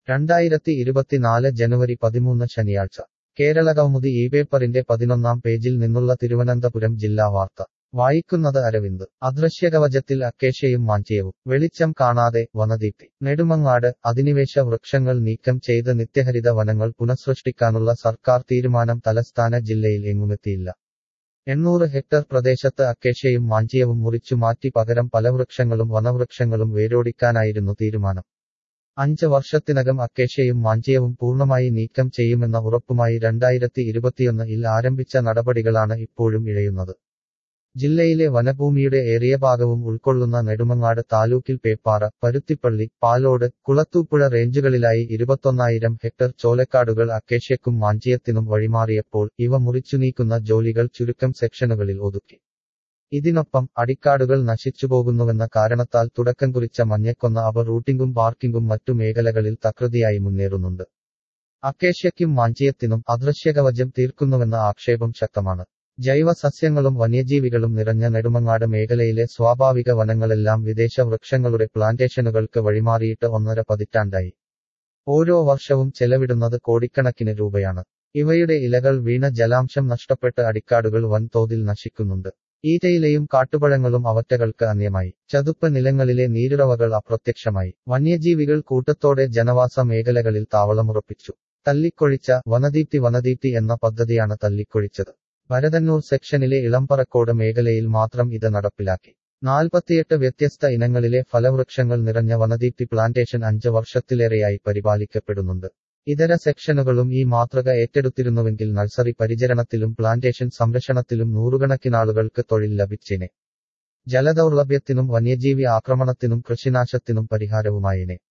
രണ്ടായിരത്തി ഇരുപത്തിനാല് ജനുവരി പതിമൂന്ന് ശനിയാഴ്ച കേരളകൗമുദി ഈ പേപ്പറിന്റെ പതിനൊന്നാം പേജിൽ നിന്നുള്ള തിരുവനന്തപുരം ജില്ലാ വാർത്ത വായിക്കുന്നത് അരവിന്ദ് അദൃശ്യകവചത്തിൽ അക്കേഷ്യയും മാഞ്ചിയവും വെളിച്ചം കാണാതെ വനദീപ്തി നെടുമങ്ങാട് അധിനിവേശ വൃക്ഷങ്ങൾ നീക്കം ചെയ്ത് നിത്യഹരിത വനങ്ങൾ പുനഃസൃഷ്ടിക്കാനുള്ള സർക്കാർ തീരുമാനം തലസ്ഥാന ജില്ലയിൽ എങ്ങുമെത്തിയില്ല എണ്ണൂറ് ഹെക്ടർ പ്രദേശത്ത് അക്കേഷ്യയും മാഞ്ചിയവും മുറിച്ചു മാറ്റി പകരം പല വൃക്ഷങ്ങളും വനവൃക്ഷങ്ങളും വേരോടിക്കാനായിരുന്നു തീരുമാനം അഞ്ച് വർഷത്തിനകം അക്കേഷ്യയും മാഞ്ചിയവും പൂർണ്ണമായി നീക്കം ചെയ്യുമെന്ന ഉറപ്പുമായി രണ്ടായിരത്തി ഇരുപത്തിയൊന്ന് ഇൽ ആരംഭിച്ച നടപടികളാണ് ഇപ്പോഴും ഇഴയുന്നത് ജില്ലയിലെ വനഭൂമിയുടെ ഏറിയ ഭാഗവും ഉൾക്കൊള്ളുന്ന നെടുമങ്ങാട് താലൂക്കിൽ പേപ്പാറ പരുത്തിപ്പള്ളി പാലോട് കുളത്തൂപ്പുഴ റേഞ്ചുകളിലായി ഇരുപത്തൊന്നായിരം ഹെക്ടർ ചോലക്കാടുകൾ അക്കേഷ്യക്കും മാഞ്ചിയത്തിനും വഴിമാറിയപ്പോൾ ഇവ മുറിച്ചു നീക്കുന്ന ജോലികൾ ചുരുക്കം സെക്ഷനുകളിൽ ഒതുക്കി ഇതിനൊപ്പം അടിക്കാടുകൾ നശിച്ചുപോകുന്നുവെന്ന കാരണത്താൽ തുടക്കം കുറിച്ച മഞ്ഞക്കൊന്ന അവ റൂട്ടിംഗും പാർക്കിംഗും മറ്റു മേഖലകളിൽ തകൃതിയായി മുന്നേറുന്നുണ്ട് അക്കേഷ്യയ്ക്കും മാഞ്ചിയത്തിനും അദൃശ്യകവചം തീർക്കുന്നുവെന്ന ആക്ഷേപം ശക്തമാണ് ജൈവ സസ്യങ്ങളും വന്യജീവികളും നിറഞ്ഞ നെടുമങ്ങാട് മേഖലയിലെ സ്വാഭാവിക വനങ്ങളെല്ലാം വിദേശ വൃക്ഷങ്ങളുടെ പ്ലാന്റേഷനുകൾക്ക് വഴിമാറിയിട്ട് ഒന്നര പതിറ്റാണ്ടായി ഓരോ വർഷവും ചെലവിടുന്നത് കോടിക്കണക്കിന് രൂപയാണ് ഇവയുടെ ഇലകൾ വീണ ജലാംശം നഷ്ടപ്പെട്ട് അടിക്കാടുകൾ വൻതോതിൽ നശിക്കുന്നുണ്ട് ഈറ്റയിലെയും കാട്ടുപഴങ്ങളും അവറ്റകൾക്ക് അന്യമായി ചതുപ്പ് നിലങ്ങളിലെ നീരുറവകൾ അപ്രത്യക്ഷമായി വന്യജീവികൾ കൂട്ടത്തോടെ ജനവാസ മേഖലകളിൽ താവളമുറപ്പിച്ചു തല്ലിക്കൊഴിച്ച വനദീപ്തി വനദീപ്തി എന്ന പദ്ധതിയാണ് തല്ലിക്കൊഴിച്ചത് ഭരതന്നൂർ സെക്ഷനിലെ ഇളംപറക്കോട് മേഖലയിൽ മാത്രം ഇത് നടപ്പിലാക്കി നാൽപ്പത്തിയെട്ട് വ്യത്യസ്ത ഇനങ്ങളിലെ ഫലവൃക്ഷങ്ങൾ നിറഞ്ഞ വനദീപ്തി പ്ലാന്റേഷൻ അഞ്ച് വർഷത്തിലേറെയായി പരിപാലിക്കപ്പെടുന്നുണ്ട് ഇതര സെക്ഷനുകളും ഈ മാതൃക ഏറ്റെടുത്തിരുന്നുവെങ്കിൽ നഴ്സറി പരിചരണത്തിലും പ്ലാന്റേഷൻ സംരക്ഷണത്തിലും നൂറുകണക്കിനാളുകൾക്ക് തൊഴിൽ ലഭിച്ചേനെ ജലദൗർലഭ്യത്തിനും വന്യജീവി ആക്രമണത്തിനും കൃഷിനാശത്തിനും പരിഹാരവുമായേനെ